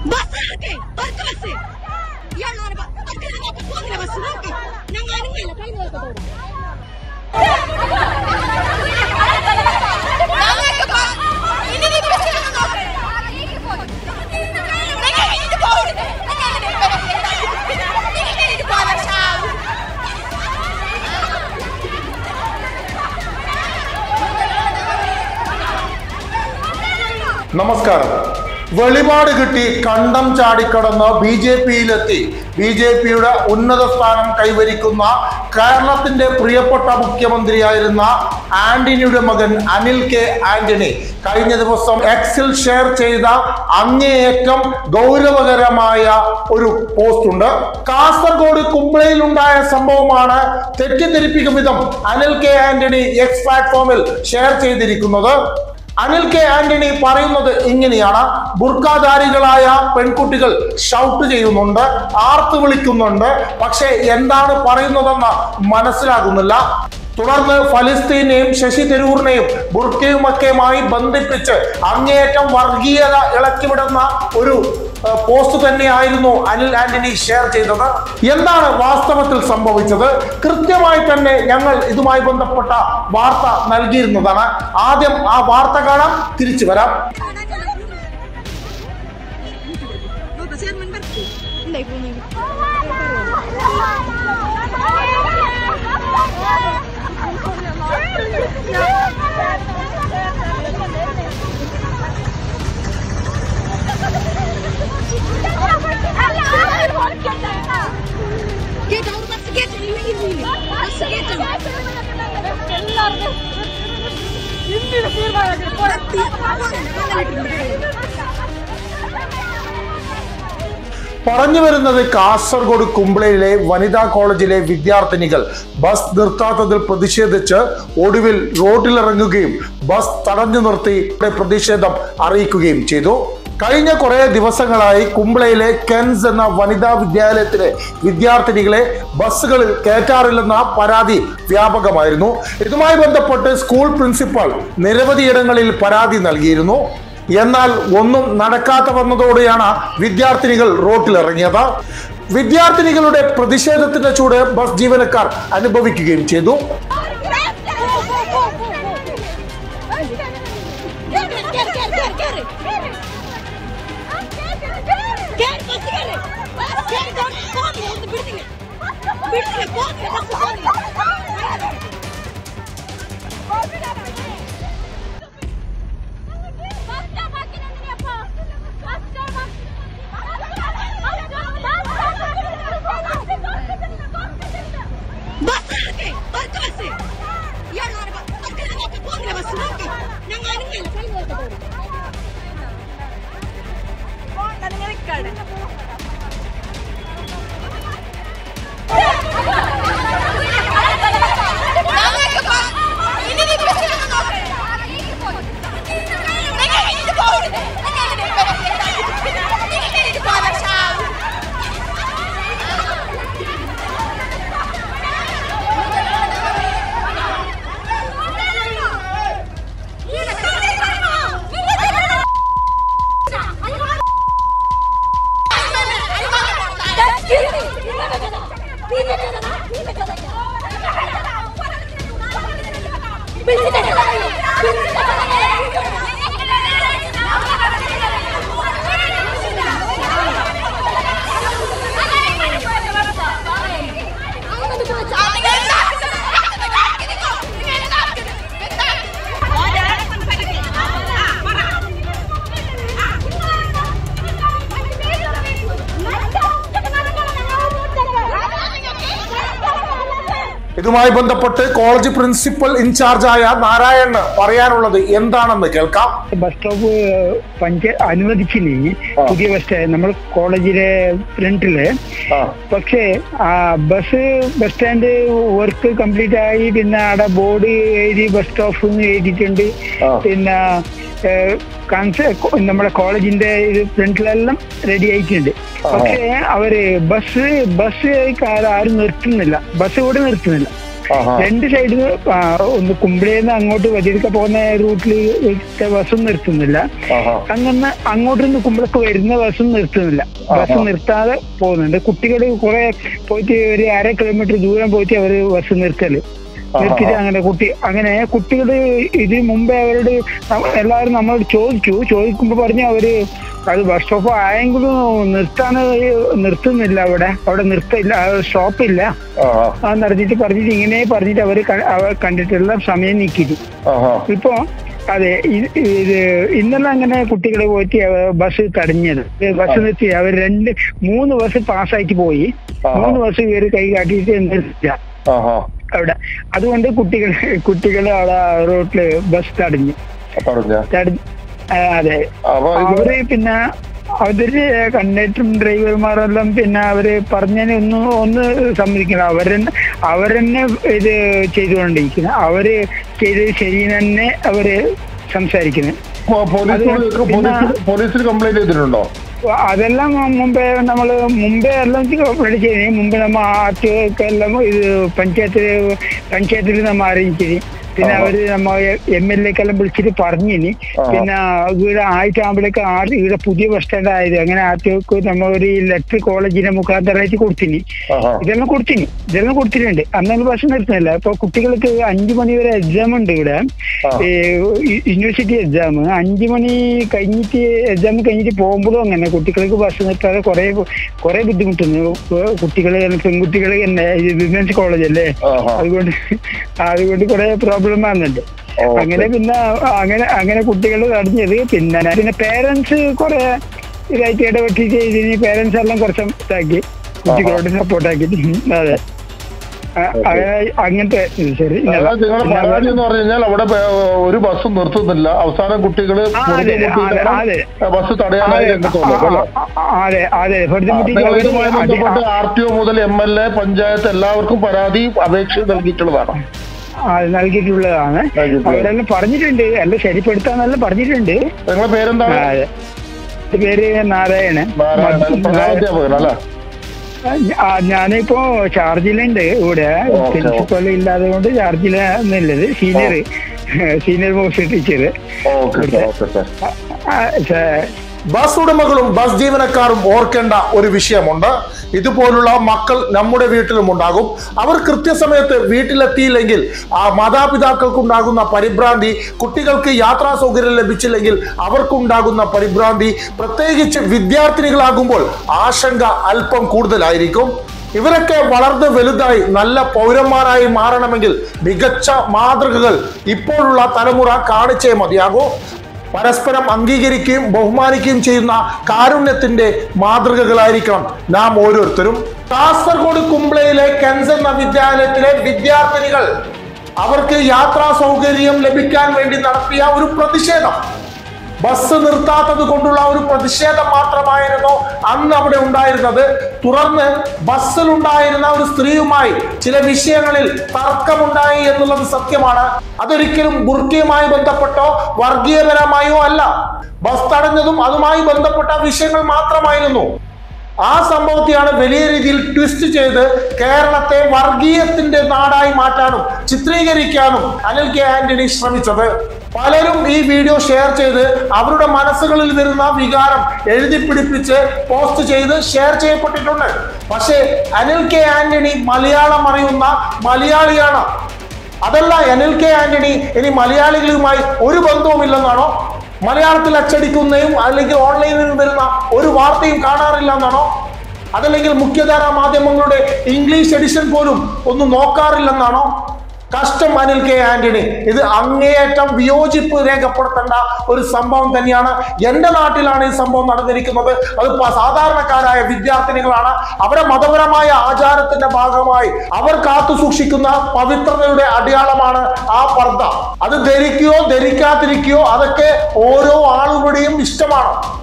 Bus ഇറക്കേ bus bus ഇയാളാണ് പോകുന്നില്ല bus നോക്കി ഞങ്ങൾ അനങ്ങില്ല കഴിഞ്ഞ ദിവസം നമസ്കാരം വെളിപാട് കിട്ടി കണ്ടം ചാടിക്കടന്ന് ബി ജെ പിയിലെത്തി ബി ജെ പിയുടെ ഉന്നത സ്ഥാനം കൈവരിക്കുന്ന കേരളത്തിന്റെ പ്രിയപ്പെട്ട മുഖ്യമന്ത്രിയായിരുന്ന ആന്റണിയുടെ മകൻ അനിൽ കെ ആന്റണി കഴിഞ്ഞ ദിവസം എക്സിൽ ഷെയർ ചെയ്ത അങ്ങേയറ്റം ഗൗരവകരമായ ഒരു പോസ്റ്റ് ഉണ്ട് കാസർഗോഡ് കുംബ്ലയിലുണ്ടായ സംഭവമാണ് തെറ്റിദ്ധരിപ്പിക്കും വിധം അനിൽ കെ ആന്റണി എക്സ് പ്ലാറ്റ്ഫോമിൽ ഷെയർ ചെയ്തിരിക്കുന്നത് അനിൽ കെ ആന്റണി പറയുന്നത് ഇങ്ങനെയാണ് ബുർക്കാധാരികളായ പെൺകുട്ടികൾ ഷൗട്ട് ചെയ്യുന്നുണ്ട് ആർത്ത് വിളിക്കുന്നുണ്ട് പക്ഷെ എന്താണ് പറയുന്നതെന്ന് മനസ്സിലാകുന്നില്ല തുടർന്ന് ഫലസ്തീനെയും ശശി തരൂറിനെയും ബുർക്കയുമൊക്കെയുമായി ബന്ധിപ്പിച്ച് അങ്ങേയറ്റം വർഗീയത ഇളക്കിവിടുന്ന ഒരു ഏഹ്, പോസ്റ്റ് തന്നെയായിരുന്നു അനിൽ ആന്റണി ഷെയർ ചെയ്തത് എന്താണ് വാസ്തവത്തിൽ സംഭവിച്ചത് കൃത്യമായി തന്നെ ഞങ്ങൾ ഇതുമായി ബന്ധപ്പെട്ട വാർത്ത നൽകിയിരുന്നതാണ് ആദ്യം ആ വാർത്ത കാണാം തിരിച്ചു വരാം കേട്ടോ ബസ് കേട്ടോ ബസ് കേട്ടോ പറഞ്ഞു വരുന്നത് കാസർഗോഡ് കുംബ്ലയിലെ വനിതാ കോളേജിലെ വിദ്യാർത്ഥിനികൾ ബസ് നിർത്താത്തതിൽ പ്രതിഷേധിച്ച് ഒടുവിൽ റോഡിലിറങ്ങുകയും ബസ് തടഞ്ഞു നിർത്തി ഇവിടെ പ്രതിഷേധം അറിയിക്കുകയും ചെയ്തു കഴിഞ്ഞ കുറെ ദിവസങ്ങളായി കുംബ്ലയിലെ കെൻസ് എന്ന വനിതാ വിദ്യാലയത്തിലെ വിദ്യാർത്ഥിനികളെ ബസ്സുകളിൽ കയറ്റാറില്ലെന്ന പരാതി വ്യാപകമായിരുന്നു ഇതുമായി ബന്ധപ്പെട്ട് സ്കൂൾ പ്രിൻസിപ്പാൾ നിരവധിയിടങ്ങളിൽ പരാതി നൽകിയിരുന്നു എന്നാൽ ഒന്നും നടക്കാത്ത വന്നതോടെയാണ് വിദ്യാർത്ഥിനികൾ റോട്ടിലിറങ്ങിയത് വിദ്യാർത്ഥിനികളുടെ പ്രതിഷേധത്തിന്റെ ചൂട് ബസ് ജീവനക്കാർ അനുഭവിക്കുകയും ചെയ്തു ബസ് ഇറക്കേ ബസ് ബസ് ഇയാളാണ് പോകുന്നില്ല ബസ് നോക്കി ഞങ്ങൾ അനങ്ങില്ല കഴിഞ്ഞ ദിവസം ഇതുമായി ബന്ധപ്പെട്ട് കോളേജ് പ്രിൻസിപ്പൽ ഇൻചാർജായ നാരായണന് പറയാനുള്ളത് എന്താണെന്ന് കേൾക്കാം ബസ് സ്റ്റോപ്പ് പഞ്ച അനുവദിച്ചില്ലെങ്കിൽ പുതിയ ബസ് സ്റ്റാൻഡ് നമ്മൾ കോളേജിലെ ഫ്രണ്ടില് പക്ഷേ ആ bus bus stand work complete ആയി പിന്നെ അവിടെ ബോർഡ് എഴുതി ബസ് സ്റ്റോപ്പ് എഴുതിയിട്ടുണ്ട് ആ. പിന്നെ ഏഹ്, കൺസ- നമ്മുടെ കോളേജിന്റെ ഇത് ഫ്രണ്ടിലെല്ലാം റെഡി ആയിട്ടുണ്ട് പക്ഷേ അവര് ബസ് ബസ് ആരും നിർത്തുന്നില്ല ബസ് ഇവിടെ നിർത്തുന്നില്ല ആഹാ. രണ്ട് സൈഡിൽ ഒന്ന് കുമ്പളേന്ന് അങ്ങോട്ട് വതിരിക്ക പോകുന്ന റൂട്ടിൽ ബസ്സും നിർത്തുന്നില്ല ആഹാ. അങ്ങനെ അങ്ങോട്ട് നിന്ന് കുമ്പളക്ക് വരുന്ന ബസ്സും നിർത്തുന്നില്ല ബസ് നിർത്താതെ പോകുന്നുണ്ട് കുട്ടികൾ കുറെ പോയിട്ട് ഒരു അര കിലോമീറ്റർ ദൂരം പോയിട്ട് അവര് ബസ് നിർത്തല് നിർത്തിയിട്ട് അങ്ങനെ കുട്ടി അങ്ങനെ കുട്ടികൾ ഇത് മുമ്പേ അവരോട് ന- എല്ലാവരും നമ്മളോട് ചോദിച്ചു ചോദിക്കുമ്പോ പറഞ്ഞു അവര് അത് ബസ് സ്റ്റോപ്പ് ആയെങ്കിലും നിർത്താൻ നിർത്തുന്നില്ല അവിടെ അവിടെ നിർത്തില്ല സ്റ്റോപ്പില്ല ആഹാ. ആ പറഞ്ഞിട്ട് പറഞ്ഞിട്ട് ഇങ്ങനെ പറഞ്ഞിട്ട് അവര് ക- അവർ കണ്ടിട്ടുള്ള സമയം നീക്കിയിരുന്നു ആഹാ. ഇപ്പൊ അതെ ഇത് ഇത് ഇന്നലെ അങ്ങനെ കുട്ടികൾ പോയിട്ട് അവ- ബസ് തടഞ്ഞത് ബസ് നിർത്തി അവർ രണ്ട് മൂന്ന് ബസ് പാസ്സായിട്ട് പോയി ആഹാ. മൂന്ന് ബസ് ഇവര് കൈ കാട്ടിയിട്ട് നിർത്തില്ല ആഹാ. അവിടെ അതുകൊണ്ട് കുട്ടികൾ കുട്ടികൾ അവിടെ റോട്ടില് ബസ് തടഞ്ഞു പറഞ്ഞ തടഞ്ഞു ആ, അതെ അപ്പൊ ഇത് അവര് പിന്നെ അവര് കണ്ടക്ടറും ഡ്രൈവർമാരെല്ലാം പിന്നെ അവര് പറഞ്ഞതിന് ഒന്ന് ഒന്ന് സമ്മതിക്കണം അവരെന്നെ അവരെന്നെ ഇത് ചെയ്തുകൊണ്ടിരിക്കുന്നത് അവര് ചെയ്തത് ശരി തന്നെ അവര് സംസാരിക്കുന്നത് പോ- പോലീസിനോട് അത് പിന്നെ- പോലീസിൽ പോലീസിൽ കംപ്ലൈന്റ് ചെയ്തിട്ടുണ്ടോ അതെല്ലാം മുമ്പേ നമ്മള് മുമ്പേ എല്ലാം റെഡി ചെയ്തു മുമ്പേ നമ്മ ആർട്ടിഒക്കെല്ലാം ഇത് പഞ്ചായത്ത് പഞ്ചായത്തിൽ നമ്മ അറിയിച്ചിന് പിന്നെ ആ. അവര് നമ്മ എം എൽ എക്കെല്ലാം വിളിച്ചിട്ട് പറഞ്ഞിനി ആ. പിന്നെ ഇവിടെ ആയിട്ടാകുമ്പോഴേക്ക് ആർ ഇവിടെ പുതിയ ബസ് സ്റ്റാൻഡ് ആയത് അങ്ങനെ ആർട്ടിഒക്ക് നമ്മ ഒരു ലെറ്റർ കോളേജിനെ മുഖാന്തരമായിട്ട് കൊടുത്തിനി ആഹാ. ഇതെല്ലാം കൊടുത്തിനി ഇതെല്ലാം കൊടുത്തിട്ടുണ്ട് അന്നൊന്നും ബസ് നിർത്തുന്നില്ല ഇപ്പൊ കുട്ടികൾക്ക് അഞ്ചു മണി വരെ എക്സാം ഉണ്ട് ഇവിടെ ആ. ഈ യൂണിവേഴ്സിറ്റി എക്സാം അഞ്ചു മണി കഴിഞ്ഞിട്ട് എക്സാം കഴിഞ്ഞിട്ട് പോകുമ്പോഴും അങ്ങനെ കുട്ടികൾക്ക് ബസ് നിർത്താതെ കുറെ കുറെ ബുദ്ധിമുട്ടുന്നു കുട്ടികള് പെൺകുട്ടികള് തന്നെ വിമൻസ് കോളേജ് അല്ലേ ആഹാ. അതുകൊണ്ട് അതുകൊണ്ട് കുറെ പ്രോബ്ലം ആകുന്നുണ്ട് ഓക്കേ. അങ്ങനെ പിന്നെ അങ്ങനെ അങ്ങനെ കുട്ടികൾ തടഞ്ഞത് പിന്നെ പിന്നെ പേരൻസ് കുറെ ഇതായിട്ട് ഇടപെട്ടിട്ട് ഇതിന് പേരൻസ് എല്ലാം കുറച്ച് ഇതാക്കി കുട്ടികളോട് സപ്പോർട്ട് ആക്കിയിട്ട് അതെ ആ, അങ്ങനെ അങ്ങനത്തെ ഇത് ശരി അതായത് നിങ്ങളുടെ പിന്നെ പരാതി എന്ന് പറഞ്ഞു കഴിഞ്ഞാൽ അവിടെ പേ- ഒരു ബസ്സും നിർത്തുന്നില്ല അവസാനം കുട്ടികള് ആ, അതെ, പൊറുതിമുട്ടിയിട്ടാണ് അതെ, ബസ് തടയാനായി അതെ, രംഗത്ത് വന്നത് അല്ലേ? ആ, ആ, അതെ അതെ പൊരുത്തമുട്ടിക്ക് നിങ്ങൾ അവര് ഇതുമായി അടി- ബന്ധപ്പെട്ട് ആർ ടി ഒ മുതൽ എം എൽ എ പഞ്ചായത്ത് എല്ലാവർക്കും പരാതി അപേക്ഷ നൽകിയിട്ടുള്ളതാണ് ആ, നൽകിയിട്ടുള്ളതാണ് നൽകിയിട്ടുള്ളത്. അവരെല്ലാം പറഞ്ഞിട്ടുണ്ട് എല്ലാം ശരിപ്പെടുത്താന്നെല്ലാം പറഞ്ഞിട്ടുണ്ട് നിങ്ങളുടെ പേരെന്താണ് ആ, അതെ എന്റെ പേര് നാരായണൻ നാരായണൻ പ്രധാനാധ്യാപകൻ അല്ലേ ആ, ഞാനിപ്പോ ചാർജിലുണ്ട് ഇവിടെ ഓക്കേ, പ്രിൻസിപ്പൽ ഇല്ലാതെ കൊണ്ട് ചാർജിലുള്ളത് senior senior most teacher okay sir okay sir bus ഉടമകളും ബസ് ജീവനക്കാരും ഓർക്കേണ്ട ഒരു വിഷയമുണ്ട് ഇതുപോലുള്ള മക്കൾ നമ്മുടെ വീട്ടിലും ഉണ്ടാകും അവർ കൃത്യസമയത്ത് വീട്ടിലെത്തിയില്ലെങ്കിൽ ആ മാതാപിതാക്കൾക്കുണ്ടാകുന്ന പരിഭ്രാന്തി കുട്ടികൾക്ക് യാത്രാ സൗകര്യം ലഭിച്ചില്ലെങ്കിൽ അവർക്കുണ്ടാകുന്ന പരിഭ്രാന്തി പ്രത്യേകിച്ച് വിദ്യാർത്ഥിനികളാകുമ്പോൾ ആശങ്ക അല്പം കൂടുതലായിരിക്കും ഇവരൊക്കെ വളർന്ന് വലുതായി നല്ല പൗരന്മാരായി മാറണമെങ്കിൽ മികച്ച മാതൃകകൾ ഇപ്പോഴുള്ള തലമുറ കാണിച്ചേ മതിയാകൂ പരസ്പരം അംഗീകരിക്കുകയും ബഹുമാനിക്കുകയും ചെയ്യുന്ന കാരുണ്യത്തിന്റെ മാതൃകകളായിരിക്കണം നാം ഓരോരുത്തരും കാസർഗോഡ് കുംബ്ലയിലെ കെൻസ് എന്ന വിദ്യാലയത്തിലെ വിദ്യാർത്ഥിനികൾ അവർക്ക് യാത്രാ സൗകര്യം ലഭിക്കാൻ വേണ്ടി നടത്തിയ ഒരു പ്രതിഷേധം ബസ് നിർത്താത്തത് കൊണ്ടുള്ള ഒരു പ്രതിഷേധം മാത്രമായിരുന്നു അന്ന് അവിടെ ഉണ്ടായിരുന്നത് തുടർന്ന് ബസ്സിലുണ്ടായിരുന്ന ഒരു സ്ത്രീയുമായി ചില വിഷയങ്ങളിൽ തർക്കമുണ്ടായി എന്നുള്ളത് സത്യമാണ് അതൊരിക്കലും ബുർക്കിയുമായി ബന്ധപ്പെട്ടോ വർഗീയപരമായോ അല്ല ബസ് തടഞ്ഞതും അതുമായി ബന്ധപ്പെട്ട വിഷയങ്ങൾ മാത്രമായിരുന്നു ആ സംഭവത്തെയാണ് വലിയ രീതിയിൽ ട്വിസ്റ്റ് ചെയ്ത് കേരളത്തെ വർഗീയത്തിന്റെ നാടായി മാറ്റാനും ചിത്രീകരിക്കാനും അനിൽ കെ ആന്റണി ശ്രമിച്ചത് പലരും ഈ വീഡിയോ ഷെയർ ചെയ്ത് അവരുടെ മനസ്സുകളിൽ വരുന്ന വികാരം എഴുതി പിടിപ്പിച്ച് പോസ്റ്റ് ചെയ്ത് ഷെയർ ചെയ്യപ്പെട്ടിട്ടുണ്ട് പക്ഷേ അനിൽ കെ ആന്റണി മലയാളം അറിയുന്ന മലയാളിയാണ് അതല്ല അനിൽ കെ ആന്റണി ഇനി മലയാളികളുമായി ഒരു ബന്ധവുമില്ലെന്നാണോ മലയാളത്തിൽ അച്ചടിക്കുന്നതും അല്ലെങ്കിൽ ഓൺലൈനിൽ വരുന്ന ഒരു വാർത്തയും കാണാറില്ല എന്നാണോ അതല്ലെങ്കിൽ മുഖ്യധാരാ മാധ്യമങ്ങളുടെ ഇംഗ്ലീഷ് എഡിഷൻ പോലും ഒന്നും നോക്കാറില്ലെന്നാണോ കഷ്ടം അനിൽ കെ ആന്റണി ഇത് അങ്ങേയറ്റം വിയോജിപ്പ് രേഖപ്പെടുത്തേണ്ട ഒരു സംഭവം തന്നെയാണ് എന്റെ നാട്ടിലാണ് ഈ സംഭവം നടന്നിരിക്കുന്നത് അത് പ- സാധാരണക്കാരായ വിദ്യാർത്ഥിനികളാണ് അവരെ മതപരമായ ആചാരത്തിന്റെ ഭാഗമായി അവർ കാത്തു സൂക്ഷിക്കുന്ന പവിത്രതയുടെ അടയാളമാണ് ആ പർദ്ദ അത് ധരിക്കുകയോ ധരിക്കാതിരിക്കുകയോ അതൊക്കെ ഓരോ ആളുകളുടെയും ഇഷ്ടമാണ്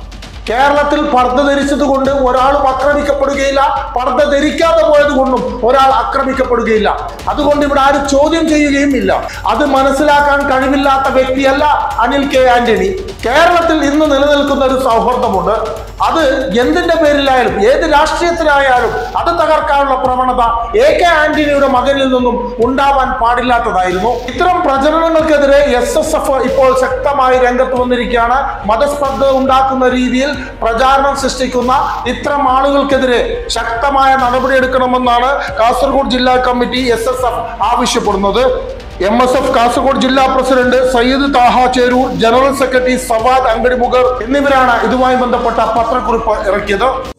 കേരളത്തിൽ പർദ്ദ ധരിച്ചത് കൊണ്ട് ഒരാളും ആക്രമിക്കപ്പെടുകയില്ല പർദ്ദ ധരിക്കാതെ പോയത് കൊണ്ടും ഒരാൾ ആക്രമിക്കപ്പെടുകയില്ല അതുകൊണ്ട് ഇവിടെ ആരും ചോദ്യം ചെയ്യുകയും ഇല്ല അത് മനസ്സിലാക്കാൻ കഴിവില്ലാത്ത വ്യക്തിയല്ല അനിൽ കെ ആന്റണി കേരളത്തിൽ ഇന്ന് നിലനിൽക്കുന്ന ഒരു സൗഹൃദമുണ്ട് അത് എന്തിന്റെ പേരിലായാലും ഏത് രാഷ്ട്രീയത്തിലായാലും അത് തകർക്കാനുള്ള പ്രവണത എ കെ ആന്റണിയുടെ മകനിൽ നിന്നും ഉണ്ടാവാൻ പാടില്ലാത്തതായിരുന്നു ഇത്തരം പ്രചരണങ്ങൾക്കെതിരെ എസ് എസ് എഫ് ഇപ്പോൾ ശക്തമായി രംഗത്ത് വന്നിരിക്കുകയാണ് മതസ്പർദ്ധ ഉണ്ടാക്കുന്ന രീതിയിൽ പ്രചാരണം സൃഷ്ടിക്കുന്ന ഇത്തരം ആളുകൾക്കെതിരെ ശക്തമായ നടപടിയെടുക്കണമെന്നാണ് കാസർഗോഡ് ജില്ലാ കമ്മിറ്റി എസ് എസ് എഫ് ആവശ്യപ്പെടുന്നത് എം എസ് എഫ് കാസർഗോഡ് ജില്ലാ president Sayyid Thaha Cheroor general secretary Savad Angadimogar എന്നിവരാണ് ഇതുമായി ബന്ധപ്പെട്ട പത്രക്കുറിപ്പ് ഇറക്കിയത്